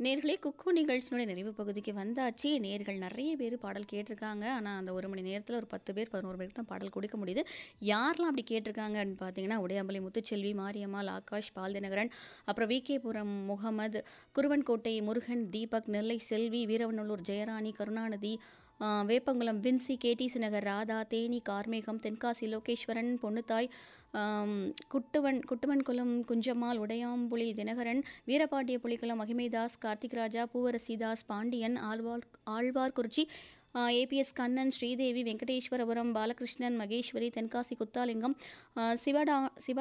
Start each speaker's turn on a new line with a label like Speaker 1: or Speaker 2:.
Speaker 1: நேர்களே குக்கு நிகழ்ச்சியினுடைய நிறைவு பகுதிக்கு வந்தாச்சு நேர்கள் நிறைய பேர் பாடல் கேட்டிருக்காங்க ஆனால் அந்த ஒரு மணி நேரத்தில் ஒரு பத்து பேர் பதினோரு பேருக்கு தான் பாடல் கொடுக்க முடியுது யாரெல்லாம் அப்படி கேட்டிருக்காங்கன்னு பார்த்தீங்கன்னா உடையாம்பலி முத்துச்செல்வி மாரியம்மாள் ஆகாஷ் பால் தினகரன் அப்புறம் விகேபுரம் முகமது குருவன்கோட்டை முருகன் தீபக் நெல்லை செல்வி வீரவநல்லூர் ஜெயராணி கருணாநிதி ஆ, வேப்பங்குளம் வின்சி கேடிசி நகர் ராதா தேனி கார்மேகம் தென்காசி லோகேஸ்வரன் பொன்னுத்தாய் ஆம், குட்டுவன் குட்டுவன்குளம் குஞ்சம்மாள் உடையாம்புலி தினகரன் வீரபாண்டிய புலிக்குளம் மகிமைதாஸ் கார்த்திக் ராஜா பூவரசிதாஸ் பாண்டியன் ஆழ்வார் ஆழ்வார்குறிச்சி ஏபிஎஸ் கண்ணன் ஸ்ரீதேவி வெங்கடேஸ்வரபுரம் பாலகிருஷ்ணன் மகேஸ்வரி தென்காசி குத்தாலிங்கம் ஆ, சிவடா சிவ